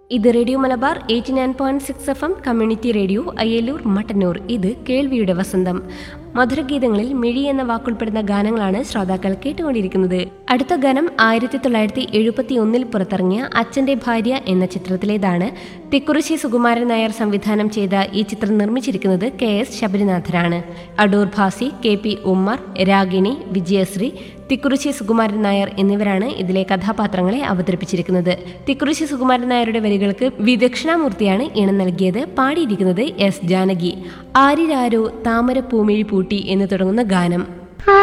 ഇത് radio Malabar eighty nine point six F M community radio Ayyallur Mattannur ഇത് കേൾവിയുടെ വസന്തം മധുരഗീതങ്ങളിൽ മിഴി എന്ന വാക്കുൾപ്പെടുന്ന ഗാനങ്ങളാണ് ശ്രോതാക്കൾ കേട്ടുകൊണ്ടിരിക്കുന്നത് അടുത്ത ഗാനം ആയിരത്തി തൊള്ളായിരത്തി എഴുപത്തി ഒന്നിൽ പുറത്തിറങ്ങിയ അച്ഛന്റെ ഭാര്യ എന്ന ചിത്രത്തിലേതാണ് തിക്കുറിശി സുകുമാരൻ നായർ സംവിധാനം ചെയ്ത ഈ ചിത്രം നിർമ്മിച്ചിരിക്കുന്നത് കെ എസ് ശബരിനാഥനാണ് അടൂർ ഭാസി കെ പി ഉമ്മർ രാഗിണി വിജയശ്രീ തിക്കുറിശി സുകുമാരൻ നായർ എന്നിവരാണ് ഇതിലെ കഥാപാത്രങ്ങളെ അവതരിപ്പിച്ചിരിക്കുന്നത് തിക്കുറിശി സുകുമാരൻ നായരുടെ വരികൾക്ക് വിദക്ഷിണാമൂർത്തിയാണ് ഈണം നൽകിയത് പാടിയിരിക്കുന്നത് എസ് ജാനകി ആരിരാരോ താമര പൂമിഴി പൂട്ടി എന്ന് തുടങ്ങുന്ന ഗാനം